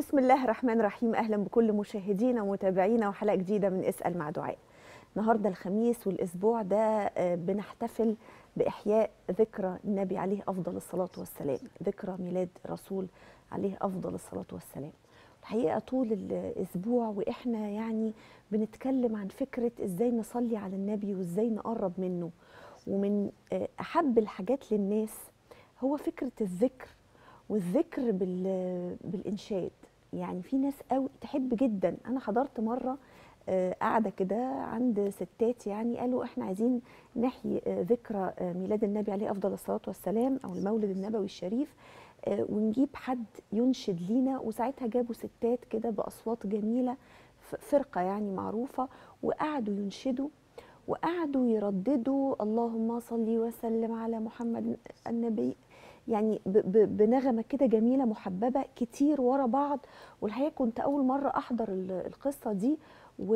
بسم الله الرحمن الرحيم اهلا بكل مشاهدينا ومتابعينا وحلقه جديده من اسال مع دعاء النهارده الخميس والاسبوع ده آه، بنحتفل باحياء ذكرى النبي عليه افضل الصلاه والسلام ذكرى ميلاد رسول عليه افضل الصلاه والسلام الحقيقه طول الاسبوع واحنا يعني بنتكلم عن فكره ازاي نصلي على النبي وازاي نقرب منه ومن آه، احب الحاجات للناس هو فكره الذكر والذكر بال بالانشاد يعني في ناس قوي تحب جدا انا حضرت مره آه، قاعده كده عند ستات يعني قالوا احنا عايزين نحيي آه، ذكرى آه، ميلاد النبي عليه افضل الصلاه والسلام او المولد النبوي الشريف آه، ونجيب حد ينشد لينا وساعتها جابوا ستات كده باصوات جميله ف- فرقه يعني معروفه وقعدوا ينشدوا وقعدوا يرددوا اللهم صل وسلم على محمد النبي يعني ب- ب- بنغمه كده جميله محببه كتير ورا بعض والحقيقه كنت اول مره احضر ال- القصه دي و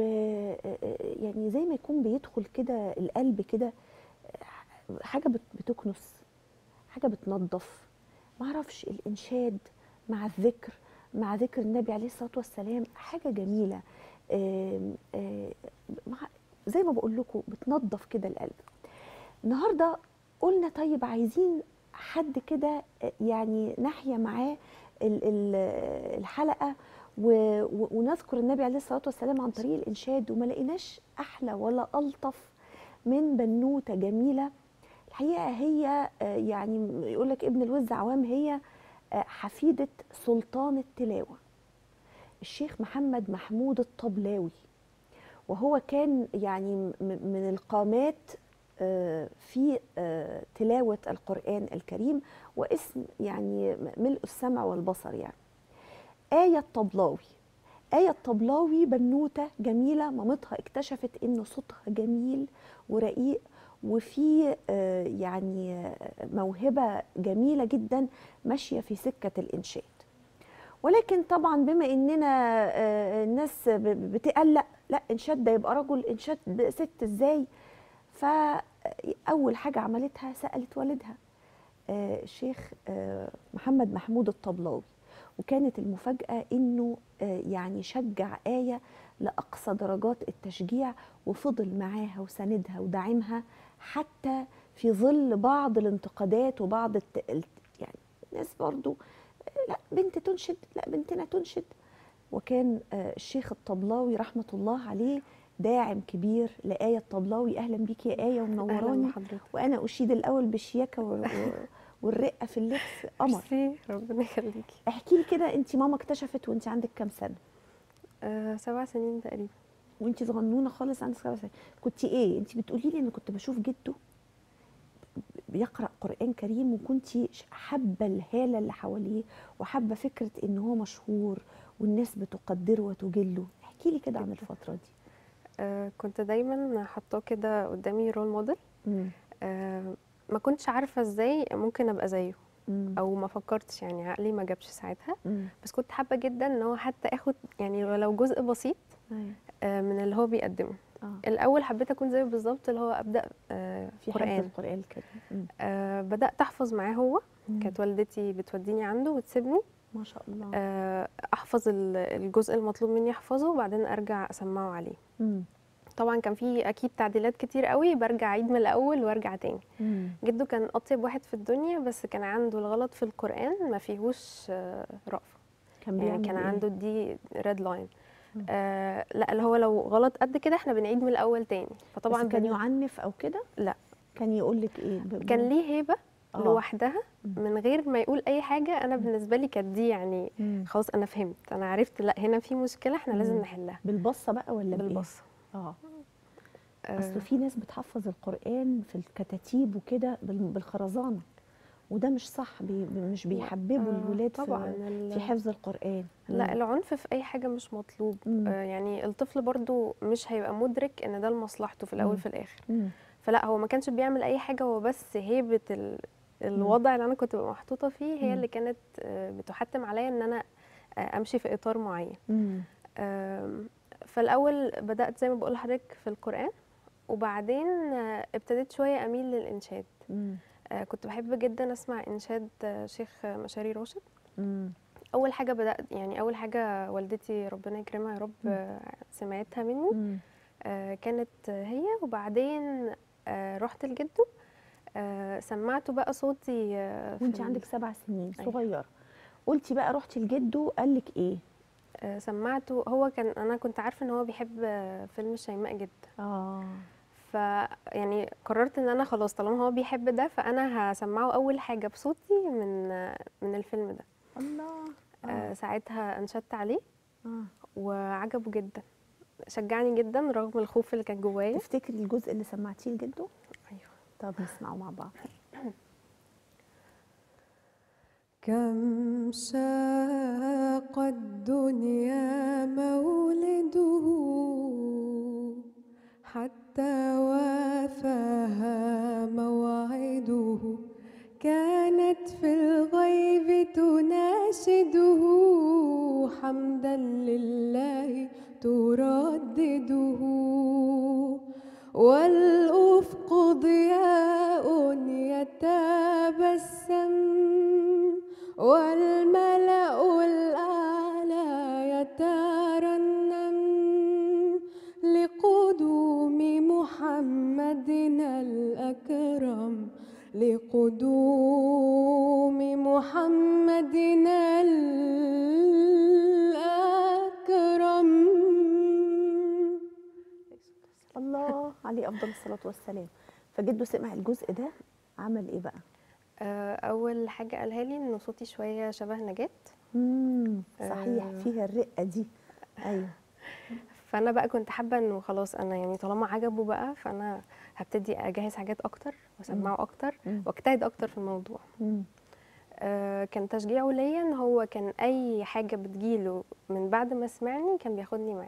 يعني زي ما يكون بيدخل كده القلب كده حاجه بت- بتكنس حاجه بتنظف معرفش الانشاد مع الذكر مع ذكر النبي عليه الصلاه والسلام حاجه جميله آم، آم، مع زي ما بقول لكم بتنظف كده القلب النهارده قلنا طيب عايزين حد كده يعني نحيا معاه ال- ال- الحلقه و- و- ونذكر النبي عليه الصلاه والسلام عن طريق الانشاد وما لقيناش احلى ولا الطف من بنوته جميله الحقيقه هي آه، يعني يقول لك ابن الوز عوام هي آه، حفيده سلطان التلاوه الشيخ محمد محمود الطبلاوي وهو كان يعني م- من القامات آه، في آه، تلاوة القرآن الكريم واسم يعني ملء السمع والبصر يعني آية الطبلاوي آية الطبلاوي بنوتة جميلة مامتها اكتشفت إن صوتها جميل ورقيق وفي آه، يعني آه، موهبة جميلة جدا ماشية في سكة الإنشاد ولكن طبعا بما اننا آه، الناس ب- ب- بتقلق لا انشاد ده يبقى رجل انشاد ب- ست ازاي فاول حاجه عملتها سالت والدها آه، الشيخ آه، محمد محمود الطبلاوي وكانت المفاجاه انه آه، يعني شجع ايه لاقصى درجات التشجيع وفضل معاها وساندها ودعمها حتى في ظل بعض الانتقادات وبعض الت... الت- يعني ناس برضو لا بنت تنشد لا بنتنا تنشد وكان آه، الشيخ الطبلاوي رحمة الله عليه داعم كبير لآية الطبلاوي أهلا بيك يا آية اهلا ومنوراني بحضرتك وأنا أشيد الأول بالشياكة و- و- والرقة في اللبس قمر ميرسي ربنا يخليكي احكي لي كده أنت ماما اكتشفت وأنت عندك كام سنة آه سبع سنين تقريبا وأنت صغنونة خالص عندك سبع سنين كنت إيه أنت بتقولي لي أنا كنت بشوف جده بيقرأ قرآن كريم وكنت حابة الهالة اللي حواليه وحابة فكرة إن هو مشهور والناس بتقدره وتجله احكي لي كده عن الفترة دي آه كنت دايما حاطاه كده قدامي رول موديل مم. آه ما كنتش عارفه ازاي ممكن ابقى زيه مم. او ما فكرتش يعني عقلي ما جابش ساعتها مم. بس كنت حابه جدا ان هو حتى اخد يعني ولو جزء بسيط أيوة. آه من اللي هو بيقدمه اه الاول حبيت اكون زيه بالظبط اللي هو ابدا آه في حفظ قران القرآن الكريم مم. آه بدات احفظ معاه هو مم. كانت والدتي بتوديني عنده وتسيبني ما شاء الله آه، احفظ ال- الجزء المطلوب مني احفظه وبعدين ارجع اسمعه عليه مم. طبعا كان في اكيد تعديلات كتير قوي برجع اعيد من الاول وارجع تاني مم. جده كان اطيب واحد في الدنيا بس كان عنده الغلط في القران ما فيهوش آه، رأفه كان يعني بيعمل كان إيه؟ عنده دي ريد لاين مم. آه لا اللي هو لو غلط قد كده احنا بنعيد من الاول تاني فطبعا بس كان بن- يعنف او كده لا. كان يقول لك ايه ب- كان ليه هيبه آه. لوحدها مم. من غير ما يقول اي حاجه انا بالنسبه لي كانت دي يعني مم. خلاص انا فهمت انا عرفت لا هنا في مشكله احنا لازم مم. نحلها بالبصه بقى ولا بإيه؟ بالبص اه آه، اصل في ناس بتحفظ القران في الكتاتيب وكده بال- بالخرزانه وده مش صح بي مش بيحببوا آه، الولاد طبعا في, ال- في حفظ القران لا مم. العنف في اي حاجه مش مطلوب مم. آه يعني الطفل برضو مش هيبقى مدرك ان ده لمصلحته في الاول مم. في الاخر مم. فلا هو ما كانش بيعمل اي حاجه هو بس هيبه ال... الوضع اللي انا كنت ببقى محطوطه فيه هي مم. اللي كانت آه، بتحتم عليا ان انا آه، امشي في اطار معين مم. آم، فالاول بدات زي ما بقول لحضرتك في القران وبعدين آه، ابتديت شويه اميل للانشاد مم. آه، كنت بحب جدا اسمع انشاد آه، شيخ مشاري راشد مم. اول حاجه بدات يعني اول حاجه والدتي ربنا يكرمها يا رب مم. آه، سمعتها مني مم. آه، كانت هي وبعدين آه، رحت لجده آه، سمعته بقى صوتي آه، في وانت ال- عندك سبع سنين أيوة. صغيره قلتي بقى رحتي لجده قال لك ايه آه، سمعته هو كان انا كنت عارفه ان هو بيحب آه، فيلم شيماء جدا اه ف يعني قررت ان انا خلاص طالما هو بيحب ده فانا هسمعه اول حاجه بصوتي من آه، من الفيلم ده الله آه، اه, ساعتها انشدت عليه آه. وعجبه جدا شجعني جدا رغم الخوف اللي كان جوايا تفتكري الجزء اللي سمعتيه لجده ايوه طب نسمعه مع بعض كم شاق الدنيا مولده حتى وافاها موعده كانت في الغيب تناشده حمدا لله تردده والأفق ضياء يتبسم والملأ الأعلى يترنم لقدوم محمدنا الأكرم لقدوم محمدنا الأكرم الله عليه افضل الصلاه والسلام فجده سمع الجزء ده عمل ايه بقى آه، اول حاجه قالها لي انه صوتي شويه شبه نجاة امم صحيح آه. فيها الرقه دي ايوه فانا بقى كنت حابه انه خلاص انا يعني طالما عجبه بقى فانا هبتدي اجهز حاجات اكتر واسمعه اكتر مم. واجتهد اكتر في الموضوع مم. آه، كان تشجيعه ليا ان هو كان اي حاجه بتجيله من بعد ما سمعني كان بياخدني معاه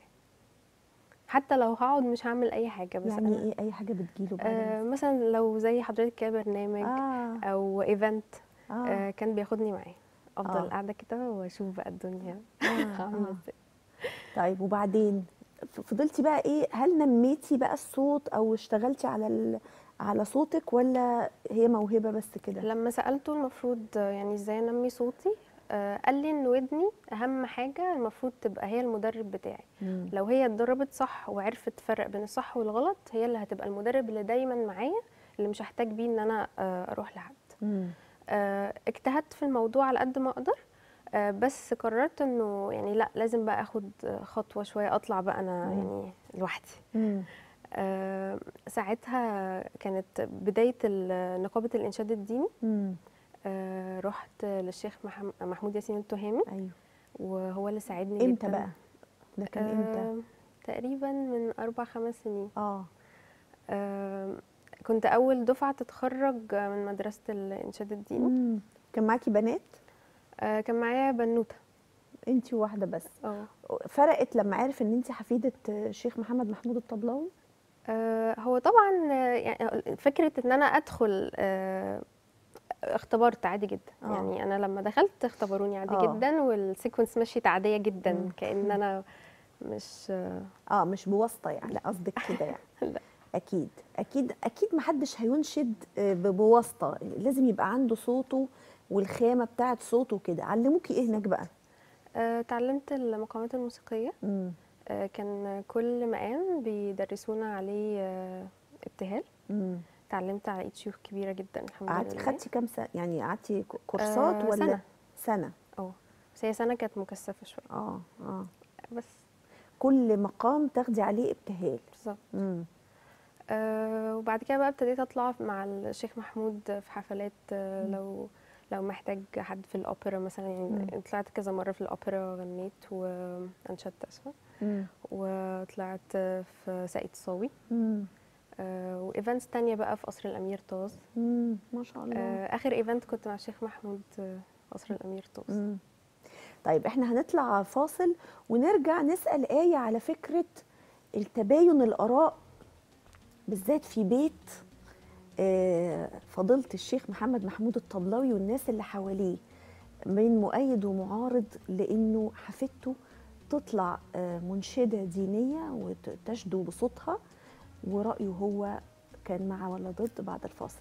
حتى لو هقعد مش هعمل اي حاجه بس يعني أنا ايه اي حاجه بتجيله بعد آه ما- مثلا لو زي حضرتك كده برنامج اه او ايفنت اه, آه كان بياخدني معاه افضل آه. قاعده كده واشوف بقى الدنيا آه. عامله آه. ازاي طيب وبعدين ف- فضلتي بقى ايه هل نميتي بقى الصوت او اشتغلتي على ال... على صوتك ولا هي موهبه بس كده لما سالته المفروض آه، يعني ازاي انمي صوتي آه قال لي ان ودني اهم حاجه المفروض تبقى هي المدرب بتاعي مم. لو هي اتدربت صح وعرفت تفرق بين الصح والغلط هي اللي هتبقى المدرب اللي دايما معايا اللي مش هحتاج بيه ان انا آه، اروح لحد مم. آه، اجتهدت في الموضوع على قد ما اقدر آه، بس قررت انه يعني لا لازم بقى اخد آه، خطوه شويه اطلع بقى انا مم. يعني لوحدي مم. آه، ساعتها كانت بدايه ال- نقابه الانشاد الديني مم. آه، رحت للشيخ محم- محمود ياسين التهامي ايوه وهو اللي ساعدني امتى جدا بقى ده كان امتى آه، تقريبا من اربع خمس سنين اه آه، كنت اول دفعه تتخرج من مدرسه الانشاد الديني مم. كان معاكي بنات آه، كان معايا بنوته انت واحده بس اه فرقت لما عرف ان انت حفيده الشيخ محمد محمود الطبلاوي آه، هو طبعا آه، يعني فكره ان انا ادخل آه، اختبرت عادي جدا آه. يعني انا لما دخلت اختبروني عادي آه. جدا والسيكونس مشيت عاديه جدا مم. كان انا مش آه، اه مش بواسطه يعني لا قصدك كده يعني لا. اكيد اكيد اكيد محدش هينشد آه، ب- بواسطه لازم يبقى عنده صوته والخامه بتاعه صوته كده علموكي ايه هناك بقى آه، اتعلمت المقامات الموسيقيه امم آه، كان كل مقام بيدرسونا عليه آه، ابتهال امم اتعلمت على ايد شيوخ كبيره جدا الحمد قعدتي لله خدتي كام سنه يعني قعدتي ك- كورسات آه، ولا سنة. سنه اه بس هي سنه كانت مكثفه شويه اه اه بس كل مقام تاخدي عليه ابتهال بالظبط امم أه وبعد كده بقى ابتديت اطلع مع الشيخ محمود في حفلات أه مم. لو لو محتاج حد في الاوبرا مثلا يعني مم. طلعت كذا مره في الاوبرا غنيت وانشدت اسفه امم وطلعت في ساقية صاوي امم أه وايفنتس تانية بقى في قصر الامير طاز امم ما شاء الله أه اخر ايفنت كنت مع الشيخ محمود آه، قصر الامير طاز مم. طيب احنا هنطلع فاصل ونرجع نسأل آية على فكرة التباين الآراء بالذات في بيت آه، فضيلة الشيخ محمد محمود الطبلاوي والناس اللي حواليه من مؤيد ومعارض لأنه حفيدته تطلع آه، منشدة دينية وتشدو بصوتها ورأيه هو كان مع ولا ضد بعد الفاصل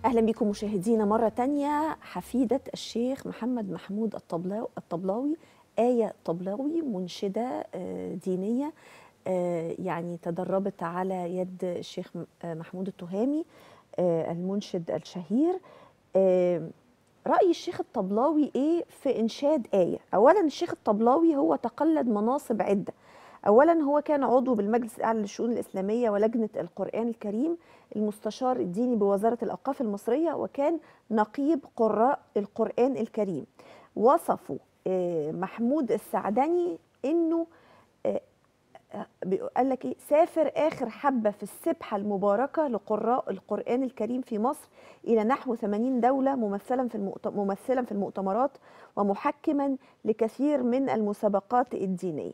اهلا بكم مشاهدينا مره تانية حفيده الشيخ محمد محمود الطبلاوي الطبلاوي ايه طبلاوي منشده آه، دينيه آه، يعني تدربت على يد الشيخ م- آه، محمود التهامي آه، المنشد الشهير آه، راي الشيخ الطبلاوي ايه في انشاد ايه اولا الشيخ الطبلاوي هو تقلد مناصب عده اولا هو كان عضو بالمجلس الاعلى للشؤون الاسلاميه ولجنه القران الكريم المستشار الديني بوزاره الاوقاف المصريه وكان نقيب قراء القران الكريم وصفوا آه، محمود السعدني انه آه، آه، بيقول- قال لك ايه سافر اخر حبه في السبحه المباركه لقراء القران الكريم في مصر الى نحو 80 دوله ممثلا في المؤت... ممثلا في المؤتمرات ومحكما لكثير من المسابقات الدينيه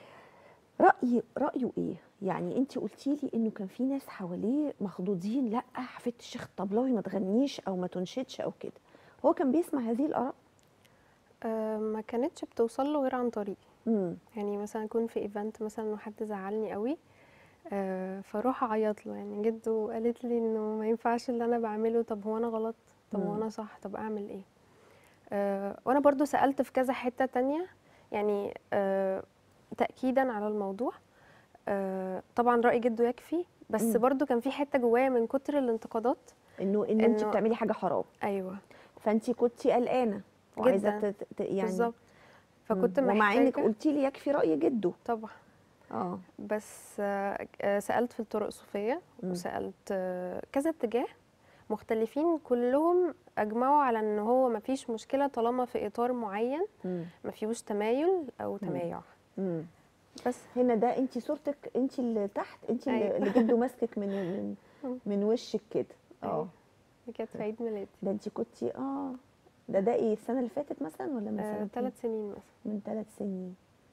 راي رايه ايه يعني انت قلتي لي انه كان في ناس حواليه مخضوضين لا حفيده الشيخ الطبلاوي ما تغنيش او ما تنشدش او كده هو كان بيسمع هذه الاراء آه، ما كانتش بتوصل له غير عن طريقي امم يعني مثلا اكون في ايفنت مثلا وحد زعلني قوي آه، فاروح اعيط له يعني جده قالت لي انه ما ينفعش اللي انا بعمله طب هو انا غلط طب هو مم. انا صح طب اعمل ايه آه، وانا برضو سالت في كذا حته تانية يعني آه، تاكيدا على الموضوع آه، طبعا راي جده يكفي بس مم. برضو كان في حته جوايا من كتر الانتقادات انه ان انت إنه- بتعملي حاجه حرام ايوه فانت كنتي قلقانه وعايزه جداً. تت- ت- يعني بالظبط فكنت مم. محتاجه ومع انك قلتي لي يكفي راي جده طبعا اه بس آه، آه، سألت في الطرق الصوفية مم. وسألت آه، كذا اتجاه مختلفين كلهم أجمعوا على إن هو مفيش مشكلة طالما في إطار معين مم. مفيهوش تمايل أو تمايع مم. بس هنا ده انت صورتك انت اللي تحت انت اللي أيوة. اللي جده ماسكك من من مم. من وشك كده اه أيوة. دي كانت في عيد ميلادي ده انت كنتي اه ده ده ايه السنه اللي فاتت مثلا ولا من آه، سنتين ثلاث سنين مثلا من ثلاث سنين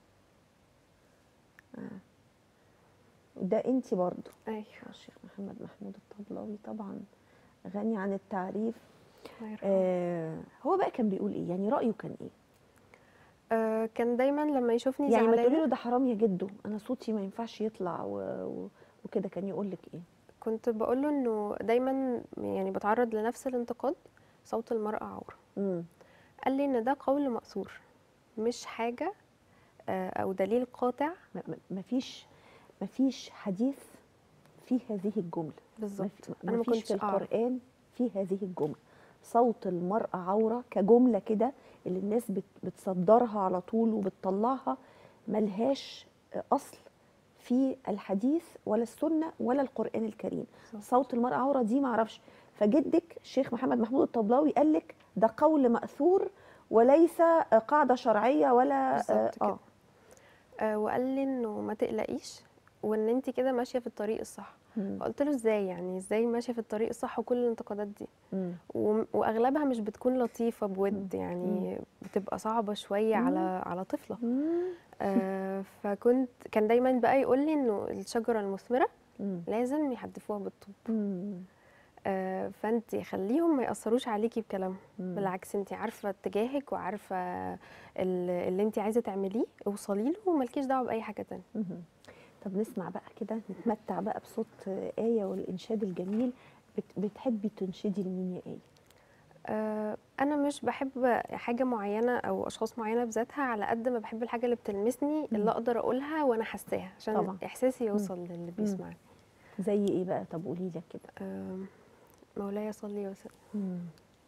آه. وده انت برضو أيوة الشيخ محمد محمود الطبلاوي طبعا غني عن التعريف الله يرحمه. آه هو بقى كان بيقول ايه يعني رايه كان ايه آه، كان دايما لما يشوفني يعني ما تقولي زعلانة له ده حرام يا جدو انا صوتي ما ينفعش يطلع و... و... وكده كان يقول لك ايه كنت بقول له إنه دايما يعني بتعرض لنفس الانتقاد صوت المرأة عورة امم قال لي إن ده قول مأثور مش حاجة آه، أو دليل قاطع ما ما فيش ما فيش حديث في هذه الجمله بالظبط ما انا ما فيش كنتش في اعرف القرآن في هذه الجملة صوت المرأة عورة كجملة كده اللي الناس بت- بتصدرها على طول وبتطلعها ملهاش أصل في الحديث ولا السنة ولا القرآن الكريم بالظبط. صوت المرأة عورة دي معرفش فجدك الشيخ محمد محمود الطبلاوي قال لك ده قول مأثور وليس قاعدة شرعية ولا بالظبط كده. آه. آه وقال لي انه ما تقلقيش وان انت كده ماشيه في الطريق الصح مم. قلت له ازاي يعني ازاي ماشيه في الطريق الصح وكل الانتقادات دي مم. وم- واغلبها مش بتكون لطيفه بود يعني بتبقى صعبه شويه مم. على على طفله مم. آه فكنت كان دايما بقى يقول لي انه الشجره المثمره مم. لازم يحدفوها بالطوب مم. آه فانت خليهم ما ياثروش عليكي بكلامهم مم. بالعكس انت عارفه اتجاهك وعارفه ال- اللي انت عايزه تعمليه اوصلي له ومالكيش دعوه باي حاجه تانية مهم. طب نسمع بقى كده نتمتع بقى بصوت آه، آية والإنشاد الجميل بت- بتحبي تنشدي لمين يا آية؟ آه، انا مش بحب حاجه معينه او اشخاص معينه بذاتها على قد ما بحب الحاجه اللي بتلمسني اللي اقدر اقولها وانا حاساها عشان طبعا. احساسي يوصل للي بيسمعني زي إيه بقى؟ طب قولي لك كده. آم، مولاي صلي وسلم مم.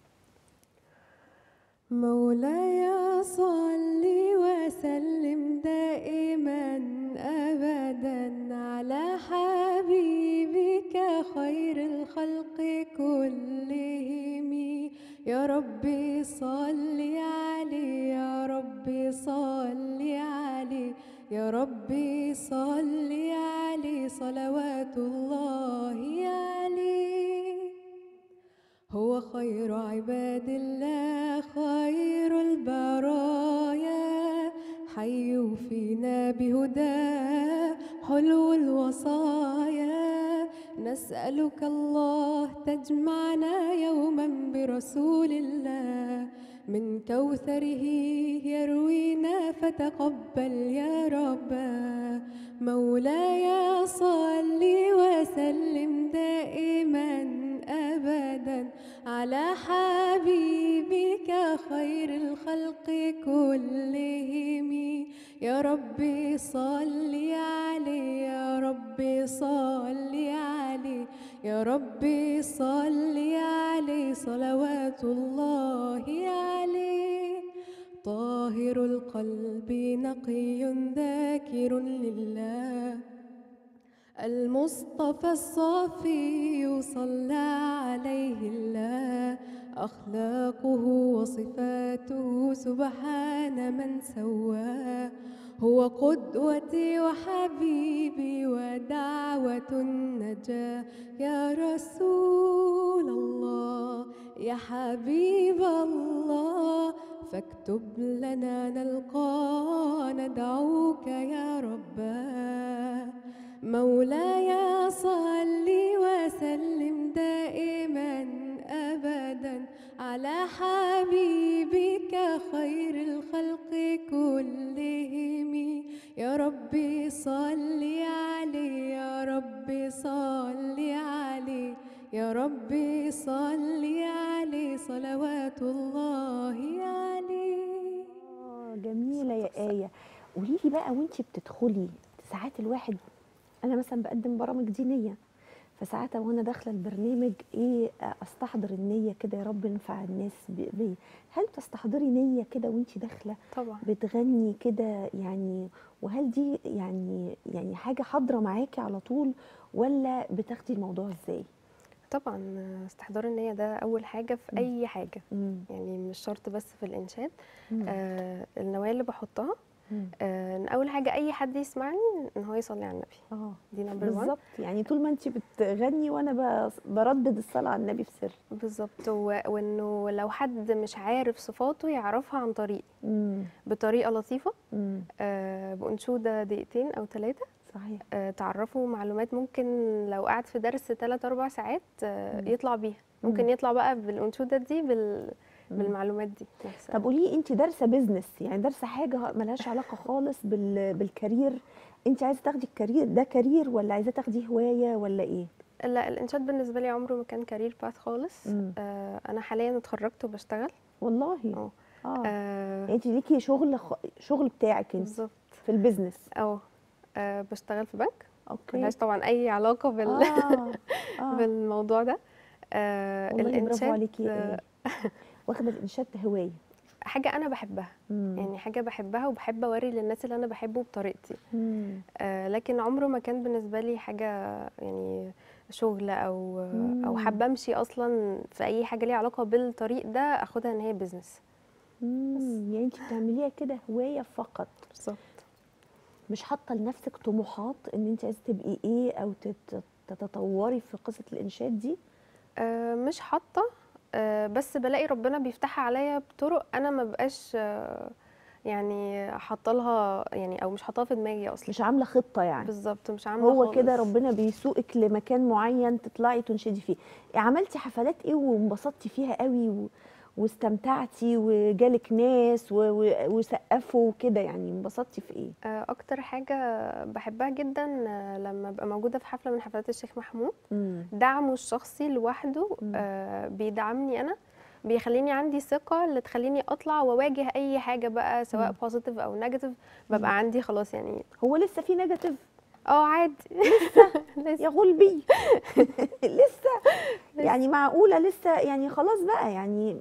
مولاي صل وسلم دائما ابدا على حبيبك خير الخلق كلهم يا ربي صل عليه يا ربي صل عليه يا ربي صل عليه صلوات الله عليه هو خير عباد الله خير البرايا حي فينا بهداه حلو الوصايا نسألك الله تجمعنا يوما برسول الله من كوثره يروينا فتقبل يا رب مولاي صل وسلم دائما ابدا على حبيبك خير الخلق كلهم يا ربي صل عليه يا ربي صل عليه يا ربي صل عليه صلوات الله عليه طاهر القلب نقي ذاكر لله المصطفى الصافي صلى عليه الله أخلاقه وصفاته سبحان من سواه هو قدوتي وحبيبي ودعوة النجاة يا رسول الله يا حبيب الله فاكتب لنا نلقى ندعوك يا رباه مولاي صل وسلم دائما ابدا على حبيبك خير الخلق كلهم يا ربي صل عليه يا ربي صل عليه يا ربي صل عليه صلوات الله عليه آه، جميله يا ايه قولي لي بقى وانت بتدخلي ساعات الواحد انا مثلا بقدم برامج دينيه فساعات وانا داخله البرنامج ايه استحضر النيه كده يا رب انفع الناس بي بي. هل تستحضري نيه كده وانت داخله طبعا بتغني كده يعني وهل دي يعني يعني حاجه حاضره معاكي على طول ولا بتاخدي الموضوع ازاي طبعا استحضار النية ده أول حاجة في مم. أي حاجة مم. يعني مش شرط بس في الإنشاد مم. آه النوايا اللي بحطها مم. آه إن أول حاجة أي حد يسمعني إن هو يصلي على النبي اه دي نمبر 1 بالظبط يعني طول ما انت بتغني وانا ب- بردد الصلاه على النبي في سر بالظبط و- وإنه لو حد مش عارف صفاته يعرفها عن طريق مم. بطريقة لطيفة مم. آه بأنشودة دقيقتين أو ثلاثة صحيح آه تعرفوا معلومات ممكن لو قعد في درس 3 أربع ساعات آه مم. يطلع بيها ممكن مم. يطلع بقى بالأنشودة دي بال... مم. بالمعلومات دي نفسها طب قولي انت دارسه بيزنس يعني دارسه حاجه ملهاش علاقه خالص بال... بالكارير انت عايزه تاخدي الكارير ده كارير ولا عايزه تاخدي هوايه ولا ايه لا الانشاد بالنسبه لي عمره ما كان كارير باث خالص مم. آه انا حاليا اتخرجت وبشتغل والله اه اه آه، انت ليكي شغل خ... شغل بتاعك انت بالظبط في البيزنس اه آه، بشتغل في بنك اوكي ملهاش طبعا اي علاقه بال... اه اه بالموضوع ده آه والله برافو الانشاد عليكي يا آه، ايه واخده الانشاد هوايه حاجه انا بحبها مم. يعني حاجه بحبها وبحب اوري للناس اللي انا بحبه بطريقتي مم. آه لكن عمره ما كان بالنسبه لي حاجه يعني شغل او او مم. حابه امشي اصلا في اي حاجه ليها علاقه بالطريق ده اخدها ان هي بزنس مم. يعني انت بتعمليها كده هوايه فقط بالظبط مش حاطه لنفسك طموحات ان انت عايزه تبقي ايه او تت- تتطوري في قصه الانشاد دي آه، مش حاطه آه، بس بلاقي ربنا بيفتحها عليا بطرق انا ما بقاش آه، يعني حاطه لها يعني او مش حاطاها في دماغي اصلا مش عامله خطه يعني بالظبط مش عامله هو كده خالص. ربنا بيسوقك لمكان معين تطلعي تنشدي فيه عملتي حفلات ايه وانبسطتي فيها قوي و... واستمتعتي وجالك ناس و... و... وسقفوا وكده يعني انبسطتي في ايه آه، اكتر حاجه بحبها جدا آه، لما ابقى موجوده في حفله من حفلات الشيخ محمود مم. دعمه الشخصي لوحده مم. آه، بيدعمني انا بيخليني عندي ثقه اللي تخليني اطلع واواجه اي حاجه بقى سواء مم. بوزيتيف او نيجاتيف مم. ببقى عندي خلاص يعني هو لسه في نيجاتيف اه عادي يا لسه غلبي لسه يعني معقوله لسه يعني خلاص بقى يعني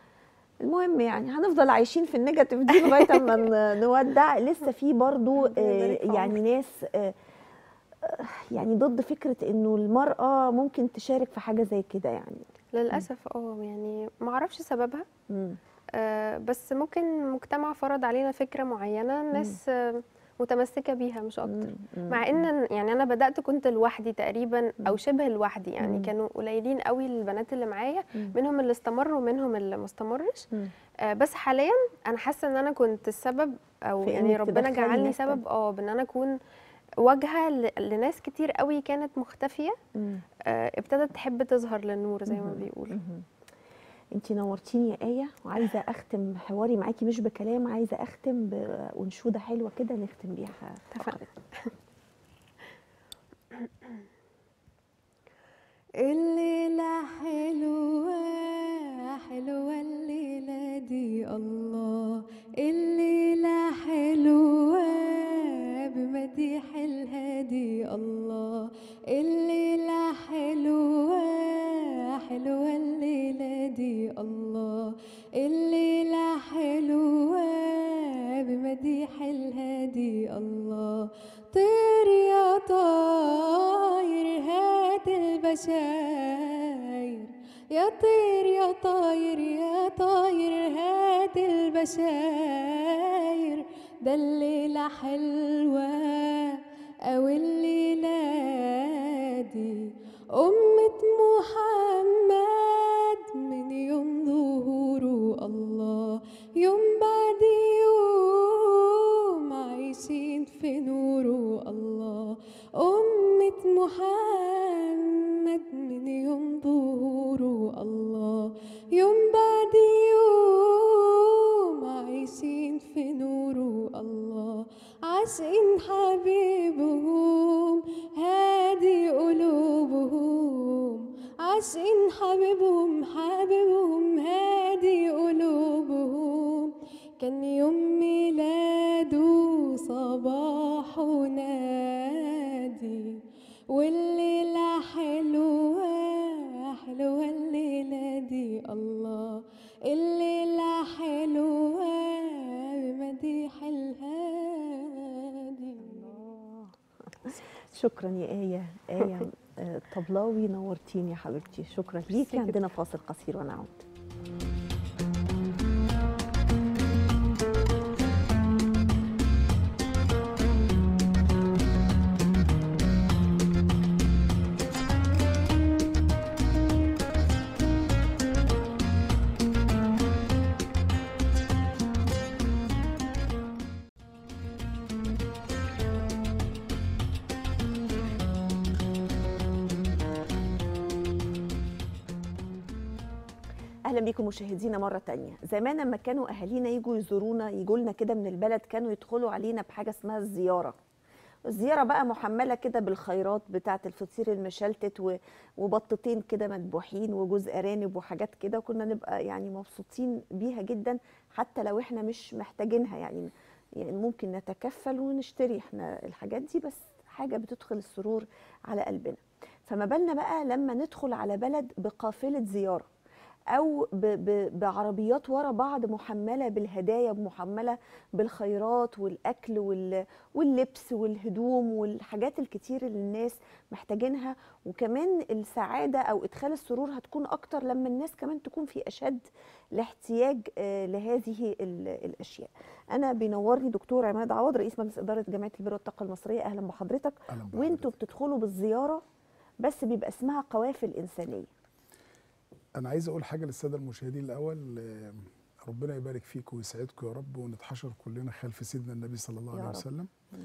المهم يعني هنفضل عايشين في النيجاتيف دي لغايه اما ن- نودع لسه في برضو ربنا آه، يبارك في يعني ناس آه، آه، يعني ضد فكره انه المراه ممكن تشارك في حاجه زي كده يعني للاسف اه يعني ما اعرفش سببها مم. آه، بس ممكن المجتمع فرض علينا فكره معينه الناس آه، متمسكه بيها مش اكتر مم. مم. مع ان يعني انا بدات كنت لوحدي تقريبا او شبه لوحدي يعني مم. كانوا قليلين قوي البنات اللي معايا مم. منهم اللي استمروا ومنهم اللي ما استمرش مم. آه، بس حاليا انا حاسه ان انا كنت السبب او في يعني إنك ربنا تدخلي جعلني ناس سبب اه بان انا اكون واجهه ل- لناس كتير قوي كانت مختفيه مم. آه، ابتدت تحب تظهر للنور زي ما مهم. بيقولوا مهم. انتي نورتيني يا آية وعايزة أختم حواري معاكي مش بكلام عايزة أختم بأنشودة حلوة كده نختم بيها اتفقنا. فقرة. الليلة حلوة حلوة الليلة دي الله الليلة حلوة بمديح الهادي الله الليلة حلوة حلوة الليلة دي الله الليلة حلوة بمديح الهادي الله طير يا طاير هات البشاير يا طير يا طاير يا طاير هات البشاير ده الليلة حلوة أو الليلة دي أمة محمد من يوم ظهوره الله يوم بعد يوم عايشين في نوره الله أمة محمد من يوم ظهوره الله يوم بعد يوم عايشين في نوره الله عاشقين حبيبهم هادي قلوبهم عاشقين حبيبهم حبيبهم هادي قلوبهم كان يوم ميلاده صباح ونادي والليلة حلوة حلوة الليلة دي الله الليلة حلوة بمديح الهادي شكرا يا آية آية آه، طبلاوي نورتيني يا حبيبتي شكرا ليكي عندنا فاصل قصير ونعود اهلا بيكم مشاهدينا مره تانية زمان لما كانوا اهالينا يجوا يزورونا يجوا لنا كده من البلد كانوا يدخلوا علينا بحاجه اسمها الزياره الزياره بقى محمله كده بالخيرات بتاعه الفطير المشلتت و- وبطتين كده مذبوحين وجوز ارانب وحاجات كده وكنا نبقى يعني مبسوطين بيها جدا حتى لو احنا مش محتاجينها يعني يعني ممكن نتكفل ونشتري احنا الحاجات دي بس حاجه بتدخل السرور على قلبنا فما بالنا بقى لما ندخل على بلد بقافله زياره او ب ب بعربيات ورا بعض محمله بالهدايا محمله بالخيرات والاكل وال واللبس والهدوم والحاجات الكتير اللي الناس محتاجينها وكمان السعاده او ادخال السرور هتكون اكتر لما الناس كمان تكون في اشد الاحتياج آه، لهذه ال- الاشياء انا بينورني دكتور عماد عوض رئيس مجلس اداره جمعيه البر والطاقه المصريه اهلا بحضرتك أهلا بحضرتك. وانتوا بتدخلوا بالزياره بس بيبقى اسمها قوافل انسانيه انا عايز اقول حاجه للساده المشاهدين الاول آه، ربنا يبارك فيكم ويسعدكم يا رب ونتحشر كلنا خلف سيدنا النبي صلى الله يا عليه رب. وسلم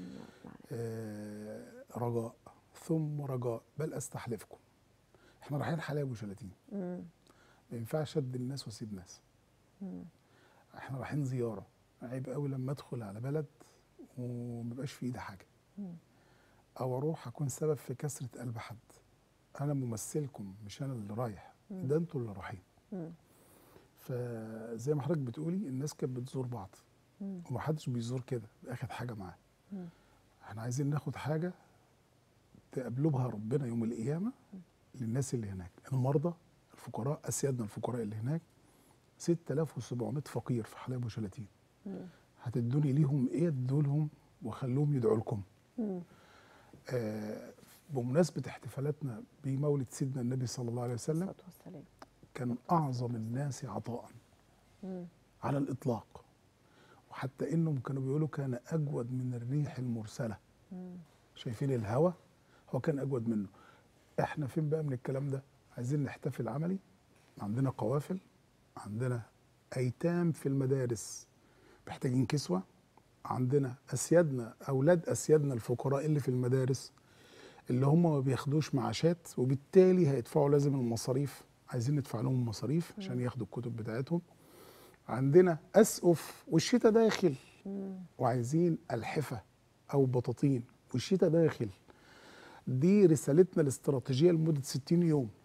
آه، رجاء ثم رجاء بل استحلفكم احنا رايحين حلاوه وشلاتين مم. ما ينفعش ادي الناس واسيب ناس احنا رايحين زياره عيب قوي لما ادخل على بلد ومبقاش في ايدي حاجه او اروح اكون سبب في كسره قلب حد انا ممثلكم مش انا اللي رايح ده انتوا اللي رايحين مم. فزي ما حضرتك بتقولي الناس كانت بتزور بعض مم. ومحدش بيزور كده اخد حاجه معاه مم. احنا عايزين ناخد حاجه تقابلوا بها ربنا يوم القيامه للناس اللي هناك المرضى الفقراء اسيادنا الفقراء اللي هناك 6700 فقير في حلايب وشلاتين مم. هتدوني ليهم ايه ادولهم وخلوهم يدعوا لكم مم. آه بمناسبه احتفالاتنا بمولد سيدنا النبي صلى الله عليه وسلم الصلاة والسلام كان اعظم الناس عطاء مم. على الاطلاق وحتى انهم كانوا بيقولوا كان اجود من الريح المرسله مم. شايفين الهوا هو كان اجود منه احنا فين بقى من الكلام ده عايزين نحتفل عملي عندنا قوافل عندنا ايتام في المدارس محتاجين كسوه عندنا اسيادنا اولاد اسيادنا الفقراء اللي في المدارس اللي هم ما بياخدوش معاشات وبالتالي هيدفعوا لازم المصاريف عايزين ندفع لهم مصاريف عشان ياخدوا الكتب بتاعتهم عندنا اسقف والشتاء داخل مم. وعايزين الحفه او بطاطين والشتاء داخل دي رسالتنا الاستراتيجيه لمده 60 يوم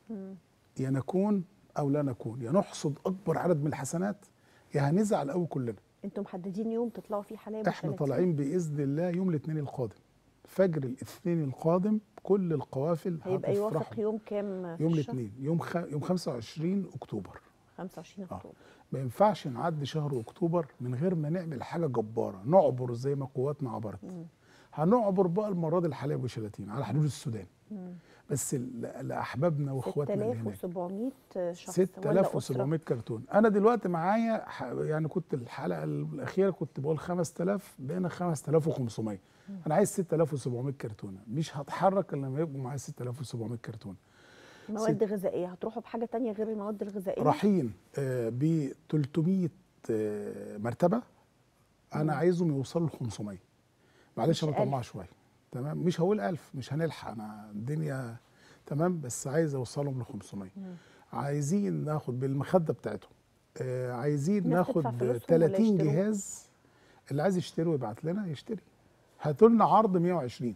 يا نكون او لا نكون يا نحصد اكبر عدد من الحسنات يا هنزعل قوي كلنا انتم محددين يوم تطلعوا فيه حلايب احنا وشلاتين؟ طالعين باذن الله يوم الاثنين القادم فجر الاثنين القادم كل القوافل هيبقى يوافق هتفرحوا. يوم كام في يوم الشهر؟ الاثنين يوم خ... يوم 25 اكتوبر 25 آه. اكتوبر ما ينفعش نعدي شهر اكتوبر من غير ما نعمل حاجه جباره نعبر زي ما قواتنا عبرت هنعبر بقى المره دي الحلايب وشلاتين على حدود السودان بس ل- لاحبابنا واخواتنا اللي هناك 6700 شخص ولا أسرة؟ 6700 كرتون انا دلوقتي معايا ح- يعني كنت الحلقه الاخيره كنت بقول 5000 بقينا 5500 انا عايز 6700 كرتونه مش هتحرك الا لما يبقوا معايا 6700 كرتونه مواد غذائيه هتروحوا بحاجه تانية غير المواد الغذائيه رايحين ب 300 آه، مرتبه انا عايزهم يوصلوا ل 500 معلش مش انا طماع شويه تمام مش هقول 1000 مش هنلحق انا الدنيا تمام بس عايز اوصلهم ل 500 عايزين ناخد بالمخده بتاعتهم آه عايزين الناس ناخد تدفع فلوسهم ولا 30 يشتروا؟ جهاز اللي عايز يشتري ويبعت لنا يشتري هاتوا لنا عرض 120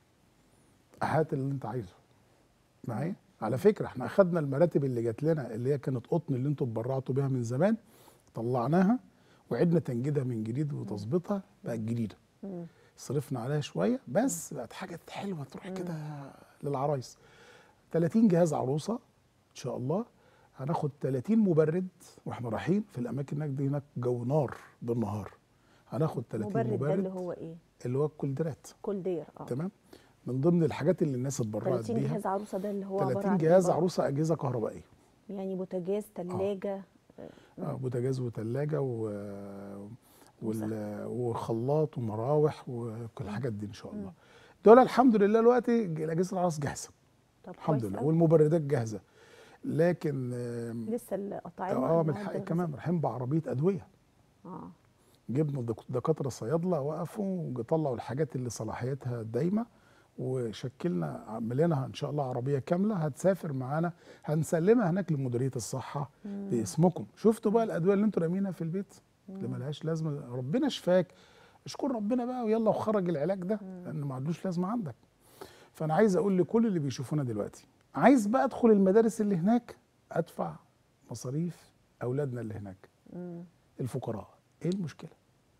هات اللي انت عايزه معايا على فكره احنا اخدنا المراتب اللي جات لنا اللي هي كانت قطن اللي انتوا اتبرعتوا بيها من زمان طلعناها وعدنا تنجيدها من جديد وتظبيطها بقت جديده صرفنا عليها شويه بس بقت حاجه حلوه تروح كده للعرايس 30 جهاز عروسه ان شاء الله هناخد 30 مبرد واحنا رايحين في الاماكن هناك دي هناك جو نار بالنهار هناخد 30 مبرد مبرد, ده اللي هو ايه اللي هو الكولدرات كل دير اه تمام من ضمن الحاجات اللي الناس اتبرعت 30 بيها جهاز عروسه ده اللي هو عباره 30 عن جهاز إيه بقى؟ عروسه اجهزه كهربائيه يعني بوتاجاز ثلاجه آه، بوتاجاز وثلاجه و... وال... وخلاط ومراوح وكل الحاجات دي ان شاء الله دول الحمد لله دلوقتي اجهزه العراس جاهزه طب الحمد كويس لله أوي. والمبردات جاهزه لكن آم، لسه القطاعين اه من حق كمان رايحين بعربيه ادويه اه جبنا دك- دكاتره صيادله وقفوا وطلعوا الحاجات اللي صلاحيتها دايمه وشكلنا عملناها ان شاء الله عربيه كامله هتسافر معانا هنسلمها هناك لمديريه الصحه باسمكم شفتوا بقى الادويه اللي انتوا رامينها في البيت اللي ملهاش لازمه ربنا شفاك اشكر ربنا بقى ويلا وخرج العلاج ده لان ما عندوش لازمه عندك فانا عايز اقول لكل اللي بيشوفونا دلوقتي عايز بقى ادخل المدارس اللي هناك ادفع مصاريف اولادنا اللي هناك الفقراء ايه المشكله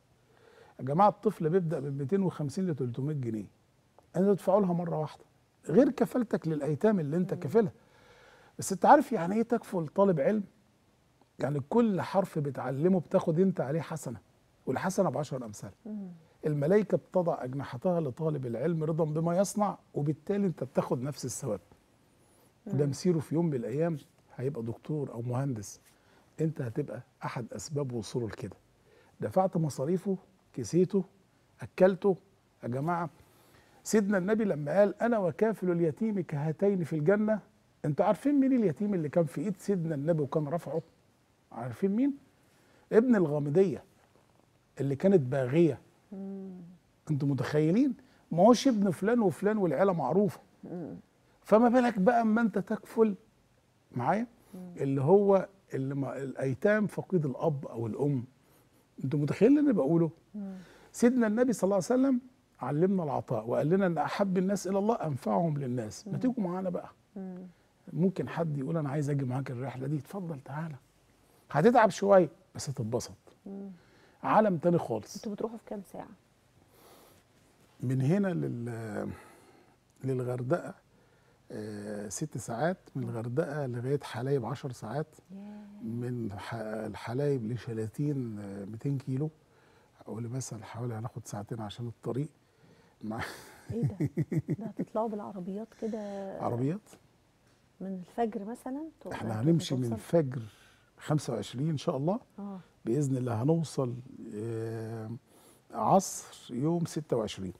يا جماعه الطفل بيبدا من 250 ل 300 جنيه انتوا تدفعوا لها مره واحده غير كفالتك للايتام اللي انت كافلها بس انت عارف يعني ايه تكفل طالب علم يعني كل حرف بتعلمه بتاخد انت عليه حسنه والحسنه بعشر امثال الملائكه بتضع اجنحتها لطالب العلم رضا بما يصنع وبالتالي انت بتاخد نفس الثواب وده مسيره في يوم من الايام هيبقى دكتور او مهندس انت هتبقى احد اسباب وصوله لكده دفعت مصاريفه كسيته اكلته يا جماعه سيدنا النبي لما قال انا وكافل اليتيم كهاتين في الجنه انتوا عارفين مين اليتيم اللي كان في ايد سيدنا النبي وكان رفعه عارفين مين ابن الغامديه اللي كانت باغيه انتوا متخيلين ما هوش ابن فلان وفلان والعيله معروفه فما بالك بقى اما انت تكفل معايا اللي هو اللي ما الايتام فقيد الاب او الام انتوا متخيلين اللي انا بقوله سيدنا النبي صلى الله عليه وسلم علمنا العطاء وقال لنا ان احب الناس الى الله انفعهم للناس ما تيجوا معانا بقى ممكن حد يقول انا عايز اجي معاك الرحله دي اتفضل تعالى هتتعب شويه بس هتتبسط عالم تاني خالص انتوا بتروحوا في كام ساعه من هنا لل للغردقه آه، ست ساعات من الغردقه لغايه حلايب عشر ساعات من ح- الحلايب لشلاتين آه، 200 كيلو حوالي مثلا حوالي هناخد ساعتين عشان الطريق مع ايه ده ده هتطلعوا بالعربيات كده عربيات من الفجر مثلا تو- احنا هنمشي من توصل؟ الفجر 25 ان شاء الله اه باذن الله هنوصل آه، عصر يوم 26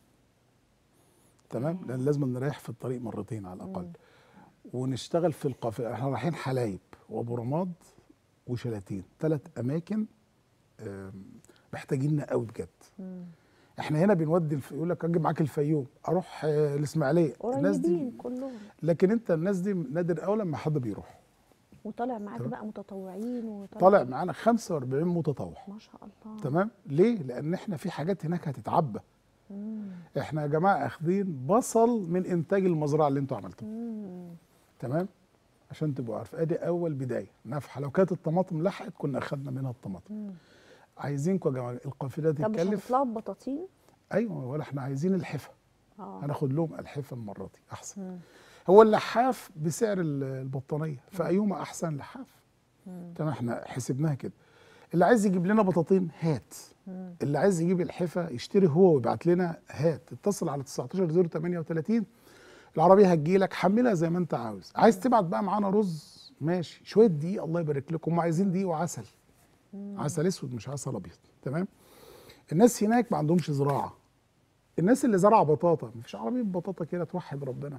تمام لان لازم نريح في الطريق مرتين على الاقل ونشتغل في القافله احنا رايحين حلايب وابو رماد وشلاتين ثلاث اماكن آم، محتاجيننا قوي بجد احنا هنا بنودي الف... يقول لك اجي معاك الفيوم اروح آه، الاسماعيليه الناس دي قريبين كلهم لكن انت الناس دي نادر قوي لما حد بيروح وطالع معاك تمام. بقى متطوعين وطالع طالع معانا 45 متطوع ما شاء الله تمام ليه لان احنا في حاجات هناك هتتعبى احنا يا جماعه اخدين بصل من انتاج المزرعه اللي انتوا عملتوه تمام عشان تبقوا عارفين ادي اول بدايه نفحه لو كانت الطماطم لحقت كنا اخدنا منها الطماطم عايزينكم يا جماعه القافله دي طب مش تتكلف هتطلعوا ببطاطين ايوه ولا احنا عايزين الحفه اه هناخد لهم الحفه المره دي احسن هو اللحاف بسعر ال- البطانيه فايهما احسن لحاف تمام احنا حسبناها كده اللي عايز يجيب لنا بطاطين هات اللي عايز يجيب الحفه يشتري هو ويبعت لنا هات اتصل على 19 038 العربيه هتجي لك حملها زي ما انت عاوز عايز تبعت بقى معانا رز ماشي شويه دقيق الله يبارك لكم هم عايزين دقيق وعسل عسل اسود مش عسل ابيض تمام الناس هناك ما عندهمش زراعه الناس اللي زرع بطاطا مفيش عربيه بطاطا كده توحد ربنا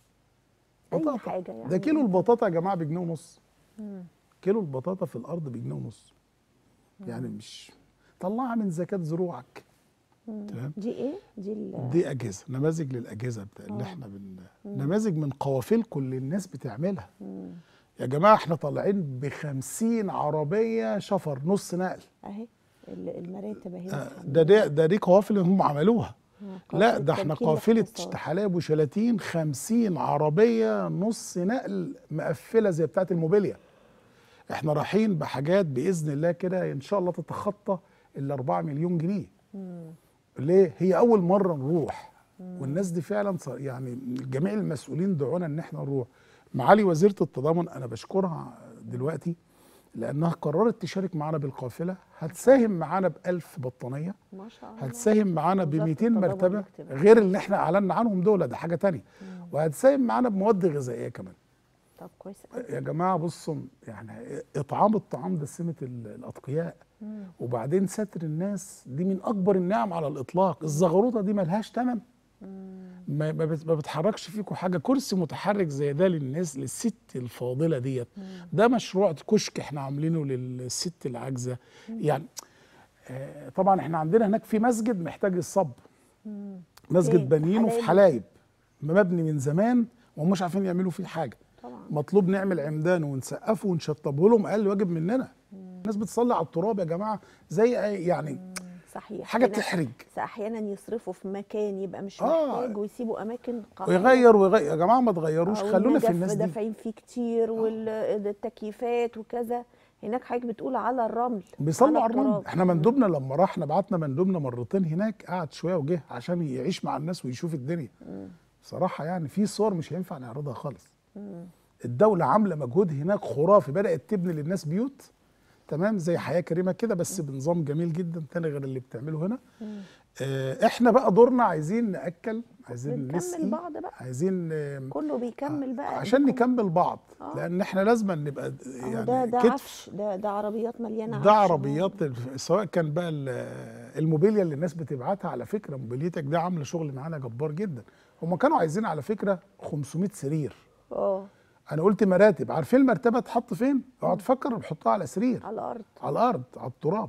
اي بطاطا. حاجه يعني ده كيلو البطاطا يا جماعه بجنيه ونص كيلو البطاطا في الارض بجنيه ونص يعني مش طلعها من زكاه زروعك تمام دي ايه دي ال- دي اجهزه نماذج للاجهزه بتاع اللي آه. احنا بن... نماذج من قوافلكم اللي الناس بتعملها يا جماعه احنا طالعين ب 50 عربيه شفر نص نقل اهي ال- المراتب اهي آه، ده ده ده دي قوافل هم عملوها آه، لا قافلة ده احنا تنكيل قافله واقتصاد. حلايب وشلاتين 50 عربيه نص نقل مقفله زي بتاعه الموبيليا احنا رايحين بحاجات باذن الله كده ان شاء الله تتخطى ال 4 مليون جنيه ليه هي اول مره نروح والناس دي فعلا صار- يعني جميع المسؤولين دعونا ان احنا نروح معالي وزيره التضامن انا بشكرها دلوقتي لانها قررت تشارك معانا بالقافله هتساهم معانا ب 1000 بطانيه ما شاء الله هتساهم معانا ب وزارة 200 التضامن مرتبه والاجتماع. غير اللي احنا اعلنا عنهم دول ده حاجه تانية وهتساهم معانا بمواد غذائيه كمان طب كويس أوي. يا جماعه بصوا يعني اطعام الطعام ده سمه ال- الاتقياء وبعدين ستر الناس دي من اكبر النعم على الاطلاق الزغروطه دي ملهاش ثمن ما ما بت- ما بتحركش فيكم حاجه كرسي متحرك زي ده للناس للست الفاضله ديت ده مشروع كشك احنا عاملينه للست العاجزه يعني آه، طبعا احنا عندنا هناك في مسجد محتاج الصب مسجد فين؟ في بنينه في حلايب؟ حلايب مبني من زمان ومش عارفين يعملوا فيه حاجه طبعا مطلوب نعمل عمدان ونسقفه ونشطبه لهم اقل واجب مننا الناس بتصلي على التراب يا جماعه زي أي- يعني صحيح حاجه في ناس تحرج احيانا يصرفوا في مكان يبقى مش آه. محتاج ويسيبوا اماكن قاعدة. ويغير ويغير يا جماعه ما تغيروش آه، خلونا في والنجف الناس دي دافعين فيه كتير والتكييفات وكذا هناك حضرتك بتقول على الرمل بيصلوا على الرمل التراب. احنا مندوبنا لما راح احنا بعتنا مندوبنا مرتين هناك قعد شويه وجه عشان يعيش مع الناس ويشوف الدنيا بصراحه يعني في صور مش هينفع نعرضها خالص الدوله عامله مجهود هناك خرافي بدات تبني للناس بيوت تمام زي حياه كريمه كده بس بنظام جميل جدا تاني غير اللي بتعمله هنا اه احنا بقى دورنا عايزين ناكل عايزين بنكمل نسقي بعض بقى عايزين آه، كله بيكمل بقى عشان إيديكم. نكمل بعض آه. لان احنا لازم نبقى أهو يعني ده ده كتف عفش ده ده عربيات مليانه عفش ده أهو. عربيات سواء كان بقى ال- الموبيليا اللي الناس بتبعتها على فكره موبيليتك ده عامله شغل معانا جبار جدا هم كانوا عايزين على فكره 500 سرير اه انا قلت مراتب عارفين المرتبه تحط فين اقعد تفكر بحطها على سرير على الارض على الارض على التراب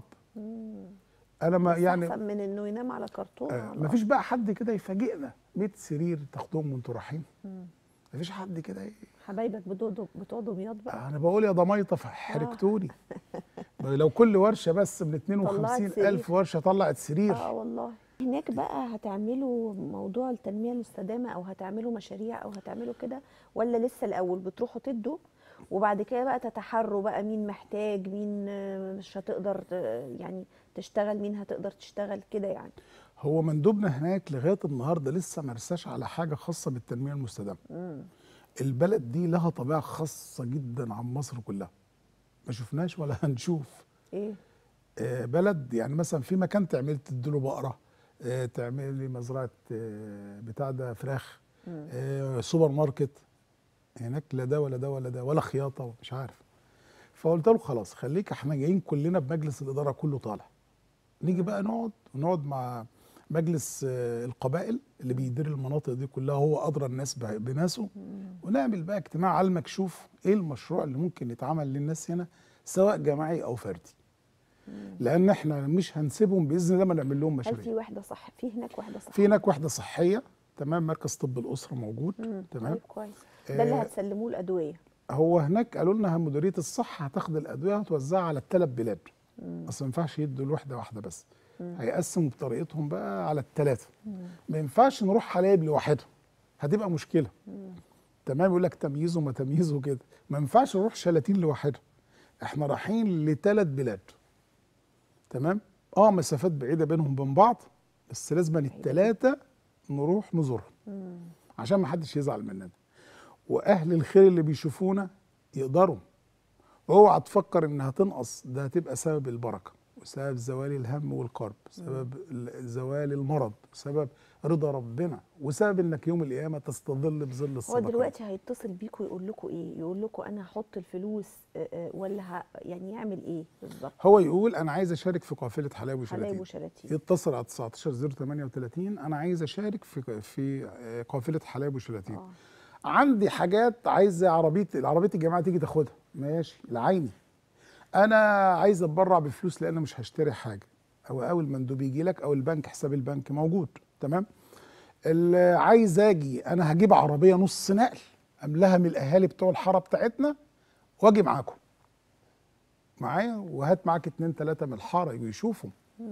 انا ما بس يعني احسن من انه ينام على كرتون آه على ما فيش بقى حد كده يفاجئنا 100 سرير تاخدهم وانتوا رايحين ما فيش حد كده ي- حبايبك بتوع بتوع دمياط بقى انا بقول يا ضميطه حركتوني لو كل ورشه بس من 52 سرير. الف ورشه طلعت سرير اه والله هناك بقى هتعملوا موضوع التنميه المستدامه او هتعملوا مشاريع او هتعملوا كده ولا لسه الاول بتروحوا تدوا وبعد كده بقى تتحروا بقى مين محتاج مين آه، مش هتقدر ت- يعني تشتغل مين هتقدر تشتغل كده يعني هو مندوبنا هناك لغايه النهارده لسه ما رساش على حاجه خاصه بالتنميه المستدامه البلد دي لها طبيعه خاصه جدا عن مصر كلها ما شفناش ولا هنشوف ايه آه، بلد يعني مثلا في مكان تعمل تديله بقره آه، تعملي مزرعه آه، بتاع ده فراخ آه، سوبر ماركت هناك لا ده ولا ده ولا ده ولا خياطه مش عارف فقلت له خلاص خليك احنا جايين كلنا بمجلس الاداره كله طالع نيجي بقى نقعد ونقعد مع مجلس آه، القبائل اللي بيدير المناطق دي كلها هو ادرى الناس ب- بناسه ونعمل بقى اجتماع على المكشوف ايه المشروع اللي ممكن يتعمل للناس هنا سواء جماعي او فردي لان احنا مش هنسيبهم باذن الله ما نعمل لهم هل في مشاريع وحده صح في هناك وحده صح في هناك وحده صحيه تمام مركز طب الاسره موجود تمام طيب كويس ده اللي آه، هتسلموه الادويه هو هناك قالوا لنا مديريه الصحه هتاخد الادويه وتوزعها على الثلاث بلاد اصل ما ينفعش يدوا الوحده واحده بس هيقسموا بطريقتهم بقى على الثلاثه ما ينفعش نروح حلايب لوحدهم هتبقى مشكله تمام يقول لك تمييزه ما تمييزه كده ما ينفعش نروح شلاتين لوحدها احنا رايحين لثلاث بلاد تمام اه مسافات بعيده بينهم وبين بعض بس لازم الثلاثه نروح نزورهم مم. عشان ما حدش يزعل مننا واهل الخير اللي بيشوفونا يقدروا اوعى تفكر انها تنقص ده هتبقى سبب البركه وسبب زوال الهم والكرب سبب ال- زوال المرض سبب رضا ربنا وسبب انك يوم القيامه تستظل بظل هو الصدقه دلوقتي هيتصل بيكوا يقول لكم ايه يقول لكم انا هحط الفلوس آه، آه، ولا ه... يعني يعمل ايه بالظبط هو يقول انا عايز اشارك في قافله حلاوي حلايب وشلاتين وشلاتين يتصل على 19038 انا عايز اشارك في في آه، قافله حلايب وشلاتين اه عندي حاجات عايز عربيه العربيه الجماعه تيجي تاخدها ماشي لعيني انا عايز اتبرع بفلوس لان مش هشتري حاجه او اول مندوب يجي لك او البنك حساب البنك موجود تمام اللي عايز اجي انا هجيب عربيه نص نقل املاها من الاهالي بتوع الحاره بتاعتنا واجي معاكم معايا وهات معاك اتنين تلاته من الحاره يجوا يشوفوا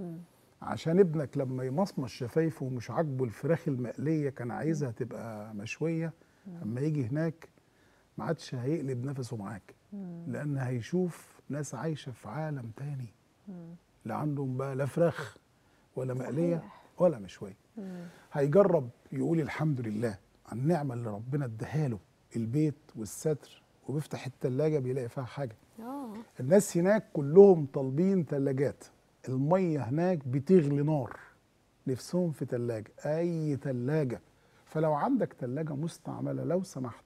عشان ابنك لما يمصمص شفايفه ومش عاجبه الفراخ المقليه كان عايزها تبقى مشويه اما يجي هناك ما عادش هيقلب نفسه معاك لان هيشوف ناس عايشه في عالم تاني لا عندهم بقى لا فراخ ولا مقليه صحيح. ولا مشويه هيجرب يقول الحمد لله على النعمه اللي ربنا اداها له البيت والستر وبيفتح التلاجة بيلاقي فيها حاجه اه الناس هناك كلهم طالبين تلاجات المية هناك بتغلي نار نفسهم في تلاجة أي تلاجة فلو عندك تلاجة مستعملة لو سمحت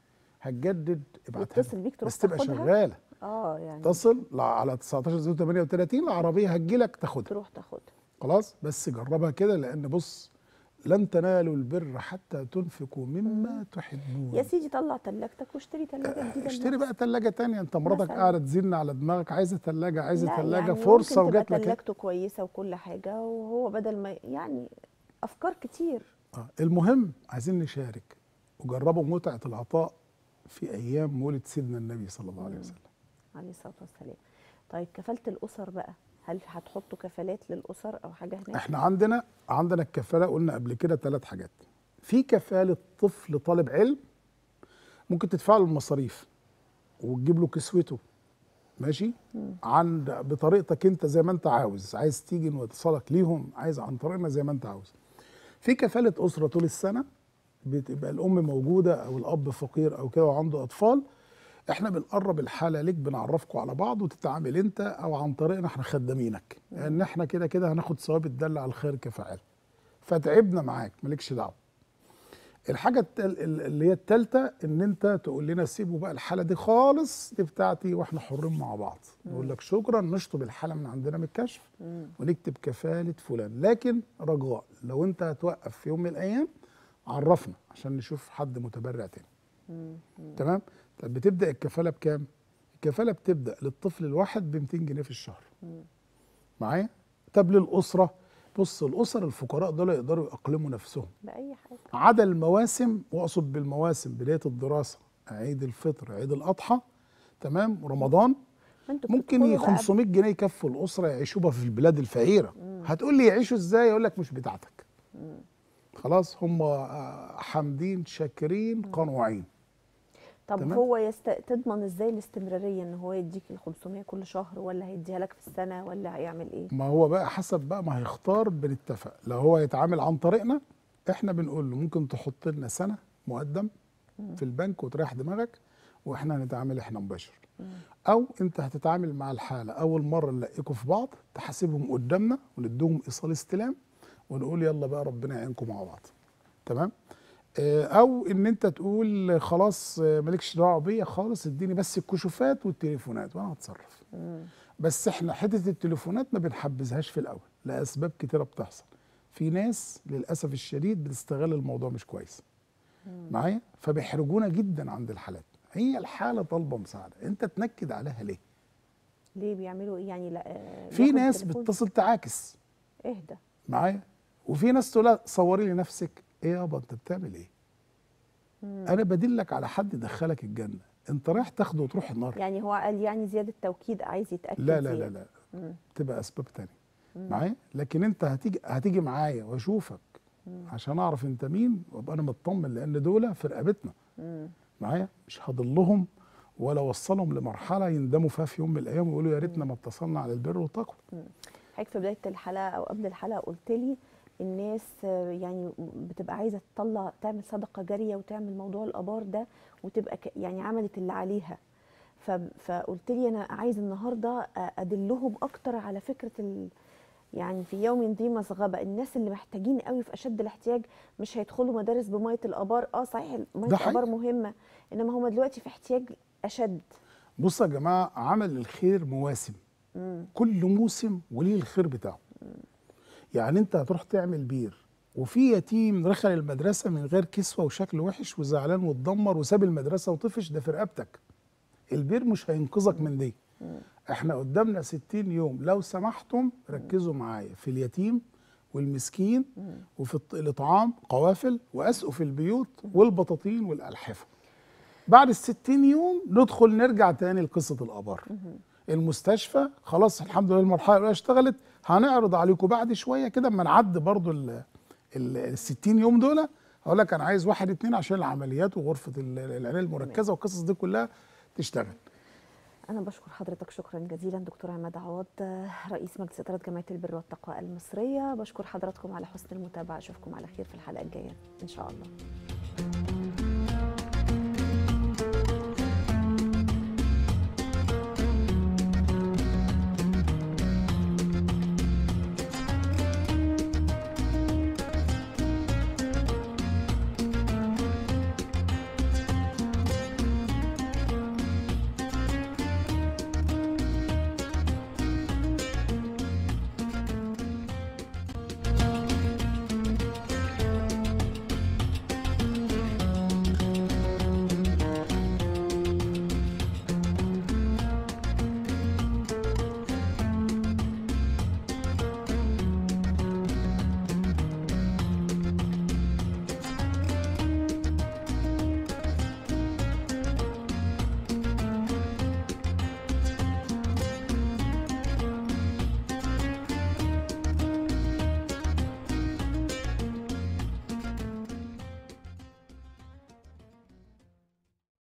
هتجدد ابعتها يتصل لي. بيك تروح بس تبقى تاخدها؟ شغالة اه يعني اتصل لا- على 19 38 العربية هتجيلك تاخدها تروح تاخدها خلاص بس جربها كده لأن بص لن تنالوا البر حتى تنفقوا مما تحبون يا سيدي طلع تلاجتك واشتري تلاجه جديده اشتري بقى تلاجة تانية انت مراتك مثلاً. قاعدة تزن على دماغك عايزة تلاجة عايزة لا تلاجة يعني فرصة ممكن تبقى وجات لك تلاجته كويسه وكل حاجه وهو بدل ما يعني افكار كتير آه، المهم عايزين نشارك وجربوا متعة العطاء في أيام مولد سيدنا النبي صلى الله عليه وسلم عليه الصلاه والسلام طيب كفاله الاسر بقى هل هتحطوا كفالات للاسر او حاجه هناك احنا عندنا عندنا الكفالة قلنا قبل كده ثلاث حاجات في كفالة طفل طالب علم ممكن تدفع له المصاريف وتجيب له كسوته ماشي عند بطريقتك انت زي ما انت عاوز عايز تيجي نوصلك ليهم عايز عن طريقنا زي ما انت عاوز في كفالة أسرة طول السنة بتبقى الأم موجودة أو الأب فقير أو كده وعنده أطفال احنا بنقرب الحالة ليك بنعرفكم على بعض وتتعامل انت أو عن طريقنا احنا خدامينك لأن احنا كده كده هناخد ثواب الدل على الخير كفاعل فتعبنا معاك مالكش دعوة الحاجة التل... ال- اللي هي التالتة ان انت تقول لنا سيبوا بقى الحالة دي خالص دي بتاعتي واحنا حرين مع بعض نقول لك شكرا نشطب الحالة من عندنا من الكشف ونكتب كفالة فلان لكن رجاء لو انت هتوقف في يوم من الايام عرفنا عشان نشوف حد متبرع تاني تمام طب بتبدا الكفاله بكام الكفاله بتبدا للطفل الواحد ب 200 جنيه في الشهر معايا طب للاسره بص الاسر الفقراء دول يقدروا يأقلموا نفسهم باي حاجه عدا المواسم واقصد بالمواسم بدايه الدراسه عيد الفطر عيد الاضحى تمام رمضان ما انتوا ممكن بتدخلوا ي- بقى 500 جنيه يكفوا الاسره يعيشوا بها في البلاد الفقيره هتقول لي يعيشوا ازاي يقول لك مش بتاعتك خلاص هم آه، حامدين شاكرين قنوعين طب تمام. هو يست... تضمن ازاي الاستمراريه ان هو يديك ال 500 كل شهر ولا هيديها لك في السنه ولا هيعمل ايه ما هو بقى حسب بقى ما هيختار بنتفق لو هو يتعامل عن طريقنا احنا بنقول له ممكن تحط لنا سنه مقدم في البنك وتريح دماغك واحنا هنتعامل احنا مباشر او انت هتتعامل مع الحاله اول مره نلاقيكم في بعض تحاسبهم قدامنا ونديهم ايصال استلام ونقول يلا بقى ربنا يعينكم مع بعض تمام آه، او ان انت تقول خلاص آه، مالكش دعوه بيا خالص اديني بس الكشوفات والتليفونات وانا هتصرف بس احنا حته التليفونات ما بنحبذهاش في الاول لاسباب كتيره بتحصل في ناس للاسف الشديد بتستغل الموضوع مش كويس معايا فبيحرجونا جدا عند الحالات هي الحاله طالبه مساعده انت تنكد عليها ليه ليه بيعملوا ايه يعني لا آه، في بياخد ناس التليفون؟ بتتصل تعاكس اهدى معايا وفي ناس تقول لها صوري لي نفسك ايه يابا انت بتعمل ايه انا بدلك على حد يدخلك الجنه انت رايح تاخده وتروح النار يعني هو قال يعني زياده توكيد عايز يتاكد لا لا لا زيادة. لا تبقى اسباب تانية معايا لكن انت هتيجي هتيجي معايا واشوفك عشان اعرف انت مين وابقى انا مطمن لان دول في رقبتنا مم. معايا مش هضلهم ولا اوصلهم لمرحله يندموا فيها في يوم من الايام ويقولوا يا ريتنا ما اتصلنا على البر والتقوى حضرتك في بدايه الحلقه او قبل الحلقه قلت لي الناس آه، يعني بتبقى عايزه تطلع تعمل صدقه جاريه وتعمل موضوع الابار ده وتبقى ك- يعني عملت اللي عليها ف- فقلت لي انا عايز النهارده آه، ادلهم اكتر على فكره ال يعني في يوم ذي مسغبه الناس اللي محتاجين قوي في اشد الاحتياج مش هيدخلوا مدارس بميه الابار اه صحيح ميه ده حقيقي. الابار مهمه انما هم دلوقتي في احتياج اشد بصوا يا جماعه عمل الخير مواسم كل موسم وليه الخير بتاعه يعني انت هتروح تعمل بير وفي يتيم دخل المدرسه من غير كسوه وشكل وحش وزعلان واتدمر وساب المدرسه وطفش ده في رقبتك البير مش هينقذك من دي احنا قدامنا 60 يوم لو سمحتم ركزوا معايا في اليتيم والمسكين وفي الط- الاطعام قوافل واسقوا في البيوت والبطاطين والالحفه بعد الستين يوم ندخل نرجع تاني لقصة الآبار المستشفى خلاص الحمد لله المرحلة الأولى اشتغلت هنعرض عليكم بعد شوية كده اما نعدي برضو ال ال- الستين يوم دول هقول لك أنا عايز واحد اتنين عشان العمليات وغرفة ال- العناية المركزة والقصص دي كلها تشتغل أنا بشكر حضرتك شكرا جزيلا دكتور عماد عوض آه، رئيس مجلس إدارة جمعية البر والتقوى المصرية بشكر حضراتكم على حسن المتابعة أشوفكم على خير في الحلقة الجاية إن شاء الله